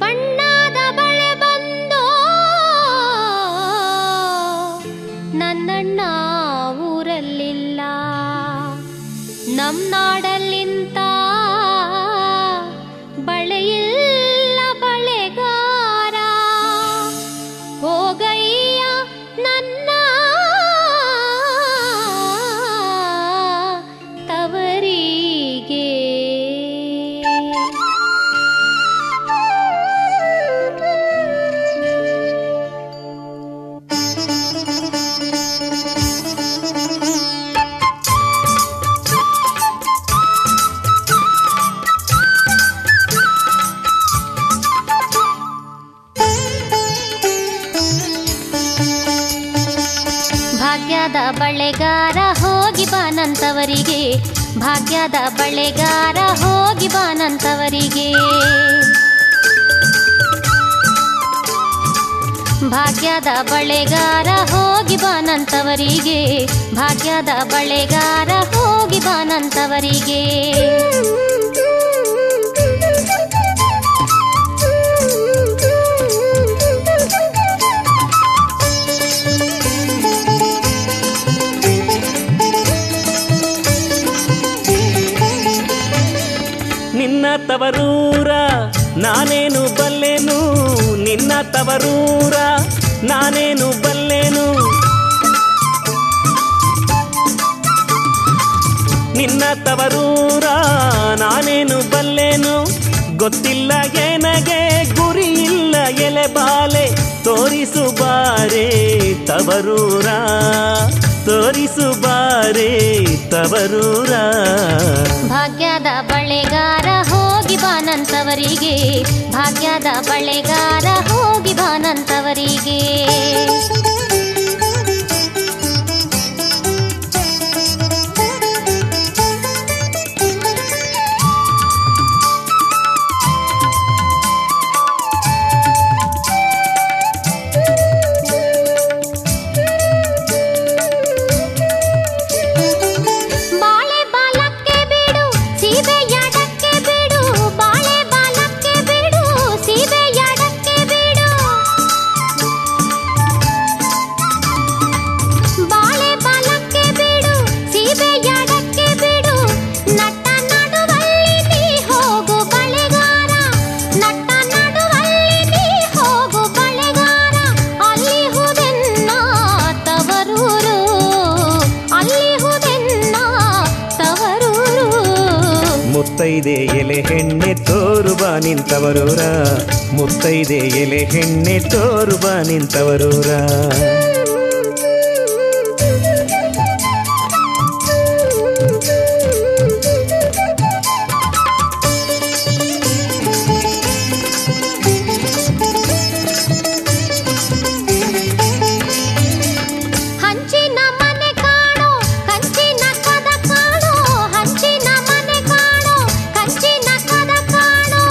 ಬಣ್ಣದ ಬಳೆ ಬಂದೋ ನನ್ನಣ್ಣ ಊರಲ್ಲಿಲ್ಲ ನಮ್ ನಾಡಲ್ಲಿಂತ ಬಳೆಯಿಲ್ಲ ಬಳೆಗಾರ ಹೋಗಯ್ಯ ನನ್ನ ತವರಿಗೆ ಭಾಗ್ಯದ ಬಳೆಗಾರ ಹೋಗಿ ಬಾನಂತವರಿಗೆ ಭಾಗ್ಯದ ಬಳೆಗಾರ ಹೋಗಿ ಬಾನಂತವರಿಗೆ ಭಾಗ್ಯದ ಬಳೆಗಾರ ಹೋಗಿ ಬಾನಂತವರಿಗೆ ಭಾಗ್ಯದ ಬಳೆಗಾರ ಹೋಗಿ ಬಾನಂತವರಿಗೆ ನಿನ್ನ ತವರೂರ ನಾನೇನು ಬಲ್ಲೆನು ನಿನ್ನ ತವರೂರ ನಾನೇನು ಬಲ್ಲೆನು ನಿನ್ನ ತವರೂರ ನಾನೇನು ಬಲ್ಲೆನು ಗೊತ್ತಿಲ್ಲ ಏನಗೆ ಗುರಿ ಇಲ್ಲ ಎಲೆ ಬಾಲೆ ತೋರಿಸು ಬಾರೆ ತವರೂರ ತೋರಿಸು ಬಾರೆ ತವರೂರ ಭಾಗ್ಯದ ಬಳೆಗಾರ ಹೋಗಿ ಬಾನಂತವರಿಗೆ ಭಾಗ್ಯದ ಬಳೆಗಾರ ಹೋಗಿ ಬಾನಂತವರಿಗೆ ಬಾಳೆ ಬಾಲಕ್ಕೆ ಬಿಡು ಸೀಬೆ ಎಡಕ್ಕೆ ಬಿಡು ಬಾಳೆ ಬಾಲಕ್ಕೆ ಬಿಡು ಸೀಬೆ ಎಡಕ್ಕೆ ಬಿಡು ಬಾಳೆ ಬಾಲಕ್ಕೆ ಬಿಡು ಸೀಬೆ ಎಡಕ್ಕೆ ಬಿಡು ನಟ್ಟ ನಡುವಲ್ಲಿ ನೀ ಹೋಗು ಬಳೆಗಾರ ನಟ್ಟ ನಡುವಲ್ಲಿ ನೀ ಹೋಗು ಬಳೆಗಾರ ಅಲ್ಲಿ ಹುದೆನ್ನ ತವರೂರು ಅಲ್ಲಿ ಹುದೆನ್ನ ತವರೂರು ಮುತ್ತೈದೆ ಎಲೆ ಹೆಣ್ಣೆ ತೋರುಬ ನಿಂತವರೂರ ಮುತ್ತೈದೆ ಎಲೆ ಹೆಣ್ಣೆ ತೋರುಬ ನಿಂತವರೂರ ಹಂಚಿನ ಮನೆ ಕಾಣೋ ಕಂಚಿನ ಕದ ಕಾಣೋ ಹಂಚಿನ ಮನೆ ಕಾಣೋ ಕಂಚಿನ ಕದ ಕಾಣೋ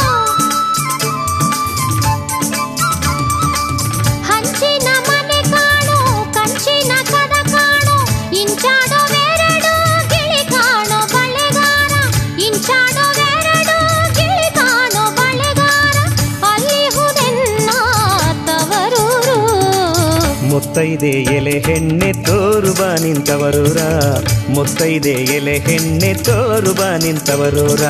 ಹಂಚಿನ ಮನೆ ಕಾಣೋ ಕಂಚಿನ ಕದ ಕಾಣೋ ಇಂಚಾಡೋವೆರಡು ಗಿಳಿ ಕಾಣೋ ಬಳೆಗಾರ ಇಂಚಾಡೋವೆರಡು ಗಿಳಿ ಕಾಣೋ ಬಳೆಗಾರ ಅಲ್ಲಿ ಹುದೆನ್ನ ತವರೂರು ಮುತ್ತೈದೆ ಎಲೆ ಹೆಣ್ಣೆ ತೋರುಬ ನಿಂತವರೂರ ಮುತ್ತೈದೆ ಎಲೆ ಹೆಣ್ಣೆ ತೋರುಬ ನಿಂತವರೂರ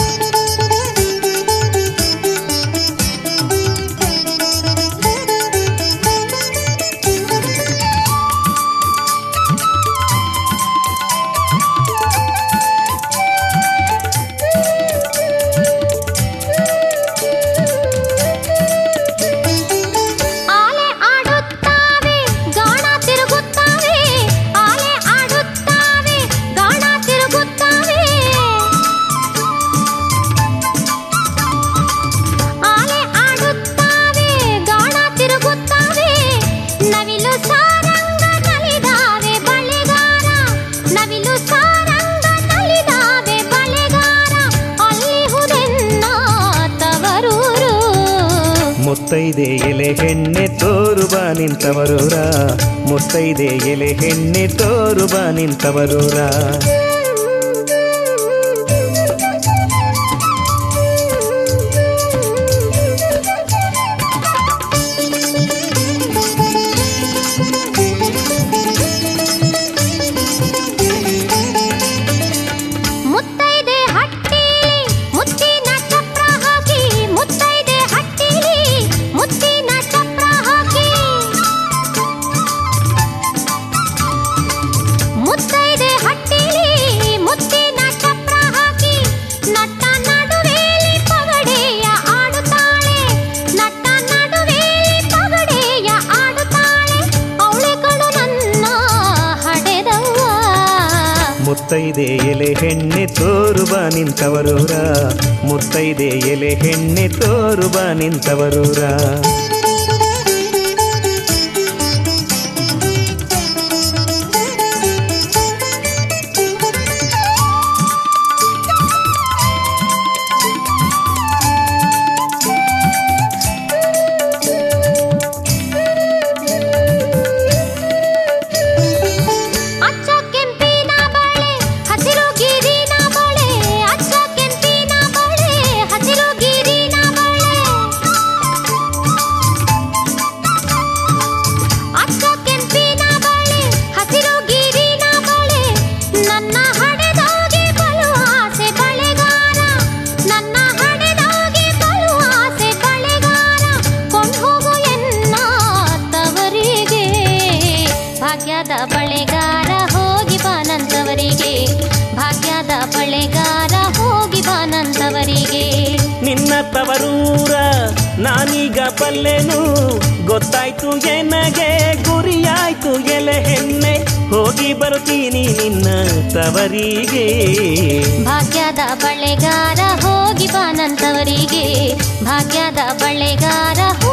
ಆಲೆ ಆಡುತ್ತಾವೆ ಗಾಣ ತಿರುಗುತ್ತಾವೆ ಆಲೆ ಆಡುತ್ತಾವೆ ಗಾಣ ತಿರುಗುತ್ತಾವೆ ಆಲೆ ಆಡುತ್ತಾವೆ ಗಾಣ ತಿರುಗುತ್ತಾವೆ ನವಿಲು ಸಾರಂಗ ನಲಿದಾವೆ ಬಳೆಗಾರ ನವಿಲು ಸಾರಂಗ ನಲಿದಾವೆ ಬಳೆಗಾರ ಅಲ್ಲಿ ಹುದೆನ್ನ ತವರೂರು ಮುತ್ತೈದೆ ಎಲೆ ಹೆಣ್ಣೆ ತೋರುಬ ನಿಂತವರೂರ ಮುತ್ತೈದೆ ಎಲೆ ಹೆಣ್ಣೆ ತೋರುಬ ನಿಂತವರೂರ ಮುತ್ತೈದೆ ಎಲೆ ಹೆಣ್ಣೆ ತೋರು ಬಾ ನಿಂತವರೂರ ಮುತ್ತೈದೆ ಎಲೆ ಹೆಣ್ಣೆ ತೋರು ಬಾ ನಿಂತವರೂರ ಅಚ್ಚ ಕೆಂಪಿನ ಬಳೆ ಹಸಿರು ಗಿರಿನ ಬಳೆ ಅಚ್ಚ ಕೆಂಪಿನ ಬಳೆ ಹಸಿರು ಗಿರಿನ ಬಳೆ ಅಚ್ಚ ಕೆಂಪಿನ ಬಳೆ ಹಸಿರು ಗಿರಿನ ಬಳೆ ನನ್ನ ಹಡೆದಾಗೆ ಬಲು ಆಸೆ ಬಳೆಗಾರ ನನ್ನ ಹಡೆದಾಗೆ ಬಲು ಆಸೆ ಬಳೆಗಾರ ಕೊಂಡು ಹೋಗು ಎನ್ನ ತವರಿಗೆ ಭಾಗ್ಯದ ಬಳೆಗಾರ ಹೋಗಿ ಬಾನಂತವರಿಗೆ ಭಾಗ್ಯದ ಬಳೆಗಾರ ಹೋಗಿ ಬಾನಂತವರಿಗೆ ನಿನ್ನ ತವರೂರ ನಾನೀಗ ಬಲ್ಲೆನು ಗೊತ್ತಾಯ್ತು ಎನಗೆ ಗುರಿಯಾಯ್ತು ಎಲೆ ಹೆಣ್ಣೆ ಹೋಗಿ ಬರುತ್ತೀನಿ ನಿನ್ನ ತವರಿಗೆ ಭಾಗ್ಯದ ಬಳೆಗಾರ ಹೋಗಿ ಬಾನಂತವರಿಗೆ ಭಾಗ್ಯದ ಬಳೆಗಾರ